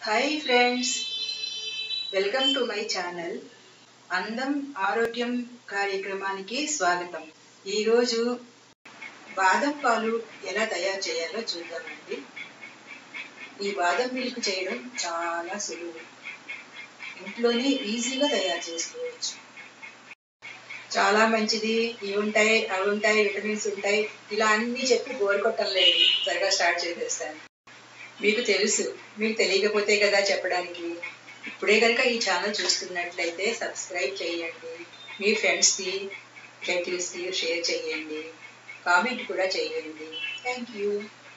hi friends welcome to my channel అందం ఆరోగ్యం కార్యక్రమానికి స్వాగతం ఈరోజు బాదం పాలు ఎలా తయారు చేయాలో చూద్దామండి ఈ బాదం మిల్క్ చేయడం చాలా సులువు ఇంట్లోనే ఈజీగా తయారు చేసుకోవచ్చు చాలా మంచిది ఇవి ఉంటాయి అవి ఉంటాయి విటమిన్స్ ఉంటాయి ఇలా అన్నీ చెప్పి బోర్ కొట్టలేదు త్వరగా స్టార్ట్ చేసేస్తాను మీకు తెలుసు మీకు తెలియకపోతే కదా చెప్పడానికి ఇప్పుడే కనుక ఈ ఛానల్ చూస్తున్నట్లయితే సబ్స్క్రైబ్ చేయండి మీ ఫ్రెండ్స్కి రిలేటివ్స్కి షేర్ చేయండి కామెంట్ కూడా చేయండి థ్యాంక్ యూ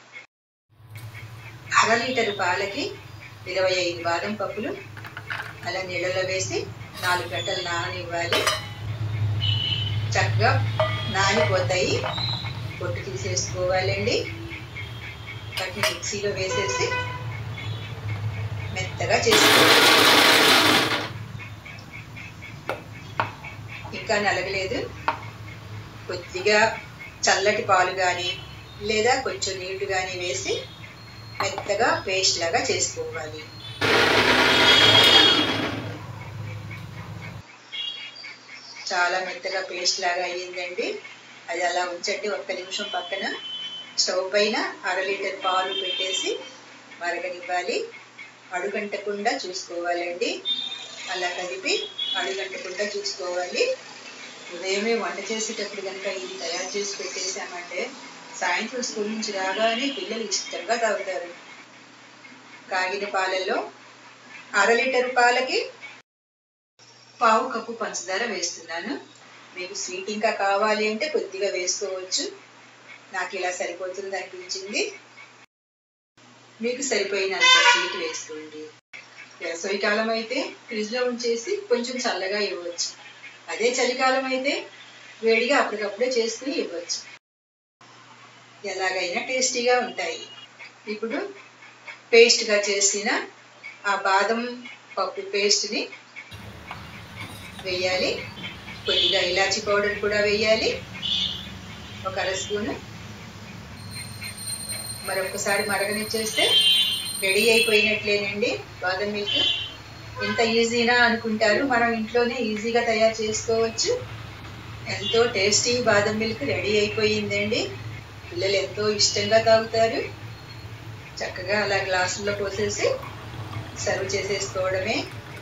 అర లీటర్ పాలకి ఇరవై ఐదు బాదం పప్పులు అలా నీళ్ళలో వేసి నాలుగు గంటలు నాననివ్వాలి చక్కగా నానిపోతాయి పొట్టు తీసేసుకోవాలండి వాటిని మిక్సీలో వేసేసి మెత్తగా చేసుకోవాలి ఇంకా నలగలేదు కొద్దిగా చల్లటి పాలు కానీ లేదా కొంచెం నీళ్లు కానీ వేసి మెత్తగా పేస్ట్ లాగా చేసుకోవాలి చాలా మెత్తగా పేస్ట్ లాగా అయ్యిందండి అది అలా ఉంచండి ఒక్క నిమిషం పక్కన స్టవ్ పైన అర లీటర్ పాలు పెట్టేసి మరగనివ్వాలి అడుగంటకుండా చూసుకోవాలండి అలా కలిపి అడుగంటకుండా చూసుకోవాలి ఉదయమే వంట చేసేటప్పుడు కనుక ఇది తయారు చేసి పెట్టేసామంటే సాయంత్రం స్కూల్ నుంచి రాగానే పిల్లలు ఇష్టంగా తాగుతారు కాగిన పాలల్లో అర లీటర్ పాలకి పావు కప్పు పంచదార వేస్తున్నాను మీకు స్వీట్ ఇంకా కావాలి అంటే కొద్దిగా వేసుకోవచ్చు నాకు ఇలా సరిపోతుంది అనిపించింది మీకు సరిపోయినంత స్వీట్ వేసుకోండి వేసవికాలం అయితే ఫ్రిడ్జ్లో ఉంచేసి కొంచెం చల్లగా ఇవ్వచ్చు అదే చలికాలం అయితే వేడిగా అప్పటికప్పుడే చేసుకుని ఇవ్వచ్చు ఎలాగైనా టేస్టీగా ఉంటాయి ఇప్పుడు పేస్ట్గా చేసిన ఆ బాదం పప్పు పేస్ట్ని వేయాలి కొద్దిగా ఇలాచీ పౌడర్ కూడా వేయాలి ఒక అర స్పూను మరొకసారి మరగనిచ్చేస్తే రెడీ అయిపోయినట్లేనండి బాదం మిల్క్ ఎంత ఈజీనా అనుకుంటారు మనం ఇంట్లోనే ఈజీగా తయారు చేసుకోవచ్చు ఎంతో టేస్టీ బాదం మిల్క్ రెడీ అయిపోయిందండి పిల్లలు ఎంతో ఇష్టంగా తాగుతారు చక్కగా అలా గ్లాసుల్లో పోసేసి సర్వ్ చేసేసుకోవడమే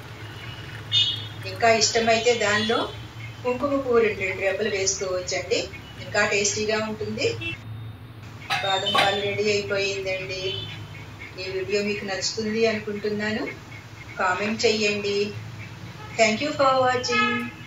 ఇంకా ఇష్టమైతే దానిలో కుంకుమ పువ్వు రెండు రెండు రెబ్బలు వేసుకోవచ్చండి ఇంకా టేస్టీగా ఉంటుంది బాదం పాలు రెడీ అయిపోయిందండి ఈ వీడియో మీకు నచ్చుతుంది అనుకుంటున్నాను కామెంట్ చెయ్యండి థ్యాంక్ యూ ఫర్ వాచింగ్